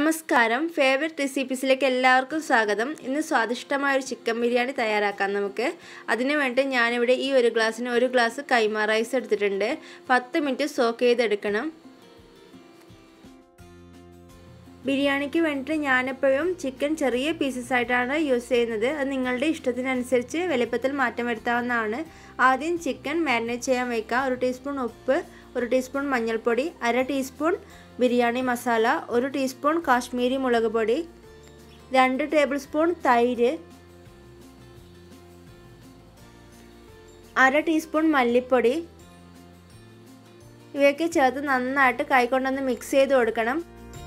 നമസ്കാരം ഫേവററ്റ് റെസിപ്പീസിലേക്ക് എല്ലാവർക്കും സ്വാഗതം ഇന്ന് സ്വാദിഷ്ടമായ ഒരു ചിക്കൻ ബിരിയാണി തയ്യാറാക്കാം നമുക്ക് അതിന് വേണ്ടി ഞാനിവിടെ ഈ ഒരു ഗ്ലാസ്സിന് ഒരു ഗ്ലാസ് കൈമ റൈസ് എടുത്തിട്ടുണ്ട് പത്ത് മിനിറ്റ് സോക്ക് ചെയ്തെടുക്കണം ബിരിയാണിക്ക് വേണ്ടിയിട്ട് ഞാനെപ്പോഴും ചിക്കൻ ചെറിയ പീസസ് ആയിട്ടാണ് യൂസ് ചെയ്യുന്നത് അത് നിങ്ങളുടെ ഇഷ്ടത്തിനനുസരിച്ച് വലുപ്പത്തിൽ മാറ്റം വരുത്താവുന്നതാണ് ആദ്യം ചിക്കൻ മാരിനേറ്റ് ചെയ്യാൻ വയ്ക്കുക ഒരു ടീസ്പൂൺ ഉപ്പ് ഒരു ടീസ്പൂൺ മഞ്ഞൾപ്പൊടി അര ടീസ്പൂൺ ബിരിയാണി മസാല ഒരു ടീസ്പൂൺ കാശ്മീരി മുളക് പൊടി രണ്ട് ടേബിൾ സ്പൂൺ തൈര് അര ടീസ്പൂൺ മല്ലിപ്പൊടി ഇവയൊക്കെ ചേർത്ത് നന്നായിട്ട് കൈകൊണ്ടൊന്ന് മിക്സ് ചെയ്ത് കൊടുക്കണം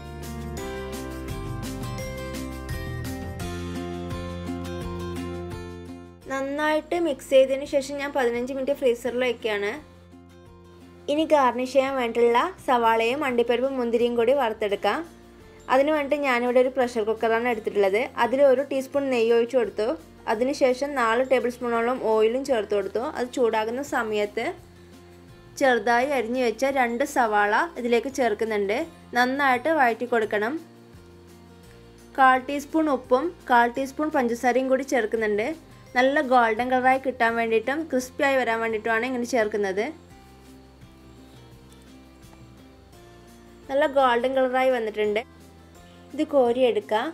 നന്നായിട്ട് മിക്സ് ചെയ്തതിന് ശേഷം ഞാൻ പതിനഞ്ച് മിനിറ്റ് ഫ്രീസറിൽ വയ്ക്കുകയാണ് ഇനി ഗാർണിഷ് ചെയ്യാൻ വേണ്ടിയുള്ള സവാളയും അണ്ടിപ്പരിപ്പും മുന്തിരിയും കൂടി വറുത്തെടുക്കാം അതിന് വേണ്ടി ഞാനിവിടെ ഒരു പ്രഷർ കുക്കറാണ് എടുത്തിട്ടുള്ളത് അതിൽ ഒരു ടീസ്പൂൺ നെയ്യ് ഒഴിച്ചു കൊടുത്തു അതിനുശേഷം നാല് ടേബിൾ സ്പൂണോളം ഓയിലും ചേർത്ത് കൊടുത്തു അത് ചൂടാകുന്ന സമയത്ത് ചെറുതായി അരിഞ്ഞു വെച്ച രണ്ട് സവാള ഇതിലേക്ക് ചേർക്കുന്നുണ്ട് നന്നായിട്ട് വഴറ്റി കൊടുക്കണം കാൽ ടീസ്പൂൺ ഉപ്പും കാൽ ടീസ്പൂൺ പഞ്ചസാരയും കൂടി ചേർക്കുന്നുണ്ട് നല്ല ഗോൾഡൻ കളറായി കിട്ടാൻ വേണ്ടിയിട്ടും ക്രിസ്പിയായി വരാൻ വേണ്ടിയിട്ടുമാണ് ഇങ്ങനെ ചേർക്കുന്നത് നല്ല ഗോൾഡൻ കളറായി വന്നിട്ടുണ്ട് ഇത് കോരിയെടുക്കാം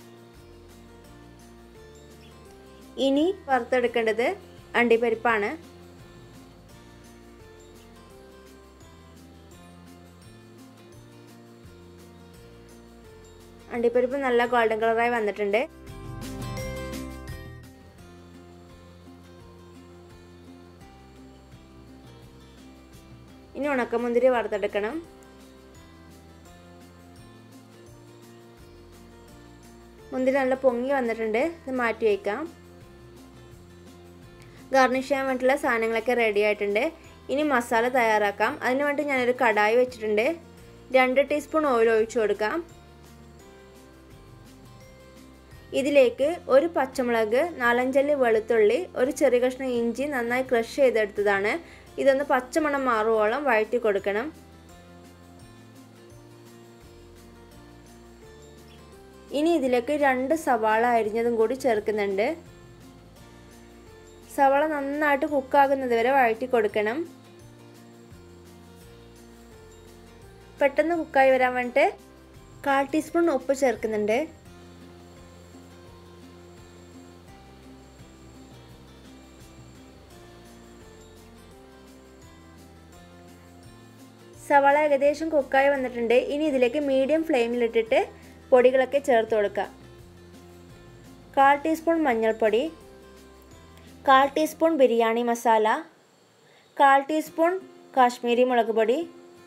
ഇനി വറുത്തെടുക്കേണ്ടത് അണ്ടിപ്പരിപ്പാണ് അണ്ടിപ്പരിപ്പ് നല്ല ഗോൾഡൻ കളറായി വന്നിട്ടുണ്ട് ഇനി ഉണക്കമുന്തിരി വറുത്തെടുക്കണം മുന്തിരി നല്ല പൊങ്ങി വന്നിട്ടുണ്ട് ഇത് മാറ്റി വയ്ക്കാം ഗാർണിഷ് ചെയ്യാൻ വേണ്ടിയിട്ടുള്ള സാധനങ്ങളൊക്കെ റെഡി ആയിട്ടുണ്ട് ഇനി മസാല തയ്യാറാക്കാം അതിന് വേണ്ടി ഞാനൊരു കടായി വെച്ചിട്ടുണ്ട് രണ്ട് ടീസ്പൂൺ ഓയിൽ ഒഴിച്ചു കൊടുക്കാം ഇതിലേക്ക് ഒരു പച്ചമുളക് നാലഞ്ചല്ലി വെളുത്തുള്ളി ഒരു ചെറിയ കഷ്ണം ഇഞ്ചി നന്നായി ക്രഷ് ചെയ്തെടുത്തതാണ് ഇതൊന്ന് പച്ചമണം മാറുവോളം വഴറ്റി കൊടുക്കണം ഇനി ഇതിലേക്ക് രണ്ട് സവാള അരിഞ്ഞതും കൂടി ചേർക്കുന്നുണ്ട് സവാള നന്നായിട്ട് കുക്കാകുന്നത് വരെ വഴറ്റി കൊടുക്കണം പെട്ടെന്ന് കുക്കായി വരാൻ വേണ്ടിയിട്ട് കാൽ ടീസ്പൂൺ ഉപ്പ് ചേർക്കുന്നുണ്ട് സവാള ഏകദേശം കുക്കായി വന്നിട്ടുണ്ട് ഇനി ഇതിലേക്ക് മീഡിയം ഫ്ലെയിമിലിട്ടിട്ട് പൊടികളൊക്കെ ചേർത്ത് കൊടുക്കുക കാൽ ടീസ്പൂൺ മഞ്ഞൾപ്പൊടി കാൽ ടീസ്പൂൺ ബിരിയാണി മസാല കാൽ ടീസ്പൂൺ കാശ്മീരി മുളക് പൊടി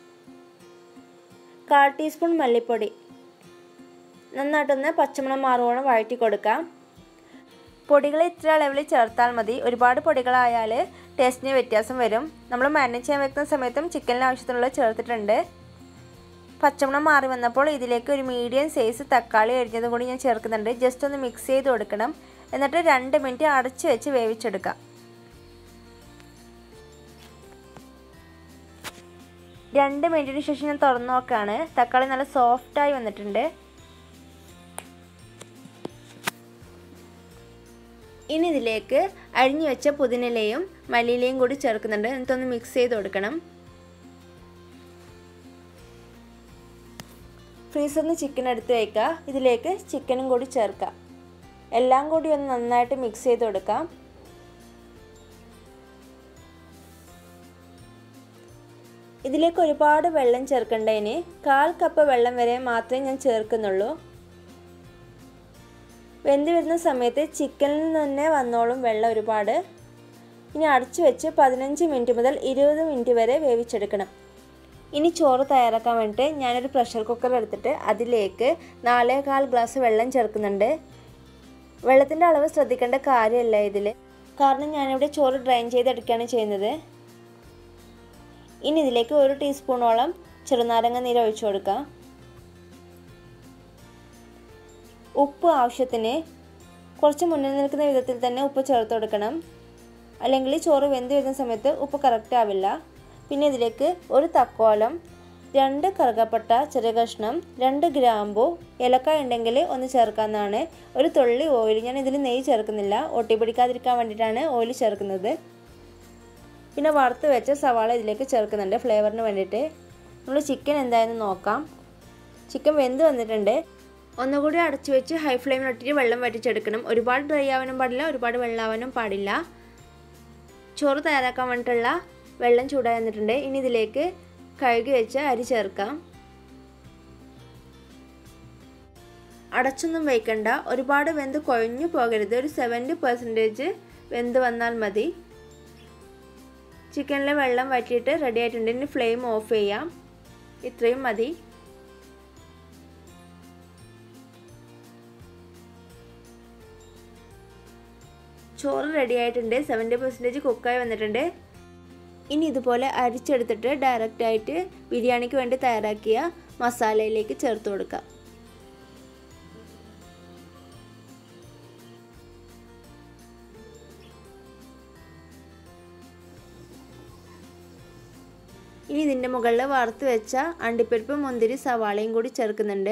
കാൽ ടീസ്പൂൺ മല്ലിപ്പൊടി നന്നായിട്ടൊന്ന് പച്ചമണം മാറുവോളം വഴറ്റി കൊടുക്കാം പൊടികൾ ഇത്ര അളവിൽ ചേർത്താൽ മതി ഒരുപാട് പൊടികളായാൽ ടേസ്റ്റിന് വ്യത്യാസം വരും നമ്മൾ മാരിനേറ്റ് ചെയ്യാൻ വെക്കുന്ന സമയത്തും ചിക്കനിന് ആവശ്യത്തിനുള്ള ചേർത്തിട്ടുണ്ട് പച്ചമണം മാറി വന്നപ്പോൾ ഇതിലേക്ക് ഒരു മീഡിയം സൈസ് തക്കാളി അരിഞ്ഞതും കൂടി ഞാൻ ചേർക്കുന്നുണ്ട് ജസ്റ്റ് ഒന്ന് മിക്സ് ചെയ്ത് കൊടുക്കണം എന്നിട്ട് രണ്ട് മിനിറ്റ് അടച്ച് വെച്ച് വേവിച്ചെടുക്കാം രണ്ട് മിനിറ്റിന് ശേഷം ഞാൻ തുറന്നു നോക്കുകയാണ് തക്കാളി നല്ല സോഫ്റ്റായി വന്നിട്ടുണ്ട് ഇനി ഇതിലേക്ക് അരിഞ്ഞു വെച്ച പുതിനയിലയും മല്ലിയിലയും കൂടി ചേർക്കുന്നുണ്ട് എന്നിട്ടൊന്ന് മിക്സ് ചെയ്ത് കൊടുക്കണം ഫ്രീസറിൽ നിന്ന് ചിക്കൻ എടുത്ത് വയ്ക്കുക ഇതിലേക്ക് ചിക്കനും കൂടി ചേർക്കാം എല്ലാം കൂടി ഒന്ന് നന്നായിട്ട് മിക്സ് ചെയ്ത് കൊടുക്കാം ഇതിലേക്ക് ഒരുപാട് വെള്ളം ചേർക്കേണ്ടതിന് കാൽ കപ്പ് വെള്ളം വരെ മാത്രമേ ഞാൻ ചേർക്കുന്നുള്ളൂ വെന്ത് വരുന്ന സമയത്ത് ചിക്കനിൽ നിന്ന് തന്നെ വന്നോളും വെള്ളം ഒരുപാട് ഇനി അടച്ചു വെച്ച് പതിനഞ്ച് മിനിറ്റ് മുതൽ ഇരുപത് മിനിറ്റ് വരെ വേവിച്ചെടുക്കണം ഇനി ചോറ് തയ്യാറാക്കാൻ വേണ്ടിയിട്ട് ഞാനൊരു പ്രഷർ കുക്കർ എടുത്തിട്ട് അതിലേക്ക് നാലേകാൽ ഗ്ലാസ് വെള്ളം ചേർക്കുന്നുണ്ട് വെള്ളത്തിൻ്റെ അളവ് ശ്രദ്ധിക്കേണ്ട കാര്യമല്ല ഇതിൽ കാരണം ഞാനിവിടെ ചോറ് ഡ്രൈൻ ചെയ്തെടുക്കുകയാണ് ചെയ്യുന്നത് ഇനി ഇതിലേക്ക് ഒരു ടീസ്പൂണോളം ചെറുനാരങ്ങ നീര് ഒഴിച്ചു കൊടുക്കാം ഉപ്പ് ആവശ്യത്തിന് കുറച്ച് മുന്നിൽ നിൽക്കുന്ന വിധത്തിൽ തന്നെ ഉപ്പ് ചേർത്ത് കൊടുക്കണം അല്ലെങ്കിൽ ചോറ് വെന്ത് വരുന്ന സമയത്ത് ഉപ്പ് കറക്റ്റ് ആവില്ല പിന്നെ ഇതിലേക്ക് ഒരു തക്കോലം രണ്ട് കറുകപ്പട്ട ചെറിയ കഷ്ണം രണ്ട് ഗ്രാമ്പു ഏലക്കായ ഉണ്ടെങ്കിൽ ഒന്ന് ചേർക്കാവുന്നതാണ് ഒരു തുള്ളി ഓയിൽ ഞാൻ ഇതിൽ നെയ്യ് ചേർക്കുന്നില്ല ഒട്ടി പിടിക്കാതിരിക്കാൻ വേണ്ടിയിട്ടാണ് ഓയിൽ ചേർക്കുന്നത് പിന്നെ വറുത്ത് വെച്ച സവാള ഇതിലേക്ക് ചേർക്കുന്നുണ്ട് ഫ്ലേവറിന് വേണ്ടിയിട്ട് നമ്മൾ ചിക്കൻ എന്തായെന്ന് നോക്കാം ചിക്കൻ വെന്ത് വന്നിട്ടുണ്ട് ഒന്നുകൂടി അടച്ചു വെച്ച് ഹൈ ഫ്ലെയിമിലിട്ടിട്ട് വെള്ളം വറ്റിച്ചെടുക്കണം ഒരുപാട് ഡ്രൈ ആവാനും പാടില്ല ഒരുപാട് വെള്ളമാവാനും പാടില്ല ചോറ് തയ്യാറാക്കാൻ വേണ്ടിയിട്ടുള്ള വെള്ളം ചൂടായി വന്നിട്ടുണ്ട് ഇനി ഇതിലേക്ക് കഴുകി വെച്ച് അരി ചേർക്കാം അടച്ചൊന്നും വയ്ക്കണ്ട ഒരുപാട് വെന്ത് കുഴഞ്ഞു പോകരുത് ഒരു സെവൻറ്റി പെർസെൻറ്റേജ് വെന്ത് വന്നാൽ മതി ചിക്കനിലെ വെള്ളം വറ്റിയിട്ട് റെഡി ആയിട്ടുണ്ട് ഇനി ഫ്ലെയിം ഓഫ് ചെയ്യാം ഇത്രയും മതി ചോറ് റെഡി ആയിട്ടുണ്ട് സെവൻറ്റി പെർസെൻറ്റേജ് കുക്കായി വന്നിട്ടുണ്ട് ഇനി ഇതുപോലെ അരിച്ചെടുത്തിട്ട് ഡയറക്റ്റായിട്ട് ബിരിയാണിക്ക് വേണ്ടി തയ്യാറാക്കിയ മസാലയിലേക്ക് ചേർത്ത് കൊടുക്കാം ഇനി ഇതിൻ്റെ മുകളിൽ വറുത്ത് വെച്ച അണ്ടിപ്പരിപ്പ് മുന്തിരി സവാളയും കൂടി ചേർക്കുന്നുണ്ട്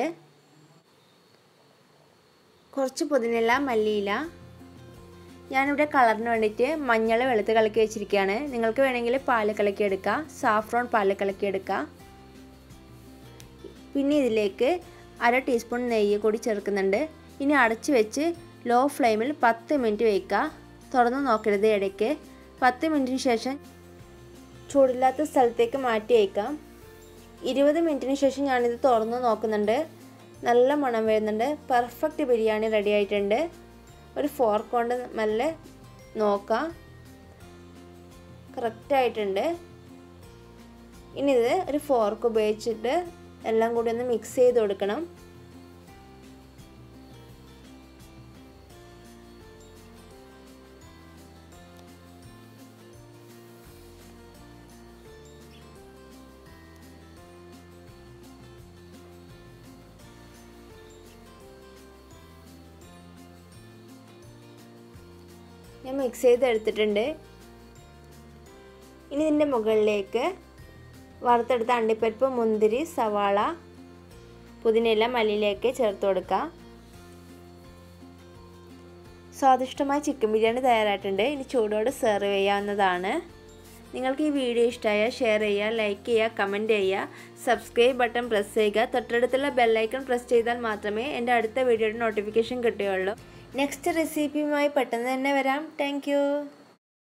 കുറച്ച് പുതിനില മല്ലിയില ഞാനിവിടെ കളറിന് വേണ്ടിയിട്ട് മഞ്ഞൾ വെളുത്ത് കലക്കി വെച്ചിരിക്കുകയാണ് നിങ്ങൾക്ക് വേണമെങ്കിൽ പാല് കലക്കി എടുക്കാം സാഫ്രോൺ പാല് കലക്കി എടുക്കാം പിന്നെ ഇതിലേക്ക് അര ടീസ്പൂൺ നെയ്യ് കൂടി ചേർക്കുന്നുണ്ട് ഇനി അടച്ച് വെച്ച് ലോ ഫ്ലെയിമിൽ പത്ത് മിനിറ്റ് വയ്ക്കുക തുറന്ന് നോക്കരുത് ഇടയ്ക്ക് പത്ത് മിനിറ്റിന് ശേഷം ചൂടില്ലാത്ത സ്ഥലത്തേക്ക് മാറ്റി വയ്ക്കാം ഇരുപത് മിനിറ്റിന് ശേഷം ഞാനിത് തുറന്ന് നോക്കുന്നുണ്ട് നല്ല മണം വരുന്നുണ്ട് പെർഫെക്റ്റ് ബിരിയാണി റെഡി ആയിട്ടുണ്ട് ഒരു ഫോർക്ക് കൊണ്ട് മെല്ലെ നോക്കാം കറക്റ്റായിട്ടുണ്ട് ഇനി ഇത് ഒരു ഫോർക്ക് ഉപയോഗിച്ചിട്ട് എല്ലാം കൂടി ഒന്ന് മിക്സ് ചെയ്ത് കൊടുക്കണം ഞാൻ മിക്സ് ചെയ്ത് എടുത്തിട്ടുണ്ട് ഇനി ഇതിൻ്റെ മുകളിലേക്ക് വറുത്തെടുത്ത അണ്ടിപ്പരിപ്പ് മുന്തിരി സവാള പുതിനയില മല്ലിയിലേക്ക് ചേർത്ത് കൊടുക്കാം സ്വാദിഷ്ടമായ ചിക്കൻ ബിരിയാണി തയ്യാറായിട്ടുണ്ട് ഇനി ചൂടോടെ സെർവ് ചെയ്യാവുന്നതാണ് നിങ്ങൾക്ക് ഈ വീഡിയോ ഇഷ്ടമായാൽ ഷെയർ ചെയ്യുക ലൈക്ക് ചെയ്യുക കമൻറ്റ് ചെയ്യുക സബ്സ്ക്രൈബ് ബട്ടൺ പ്രസ് ചെയ്യുക തൊട്ടടുത്തുള്ള ബെല്ലൈക്കൺ പ്രസ് ചെയ്താൽ മാത്രമേ എൻ്റെ അടുത്ത വീഡിയോയുടെ നോട്ടിഫിക്കേഷൻ കിട്ടുകയുള്ളൂ നെക്സ്റ്റ് റെസിപ്പിയുമായി പെട്ടെന്ന് തന്നെ വരാം താങ്ക്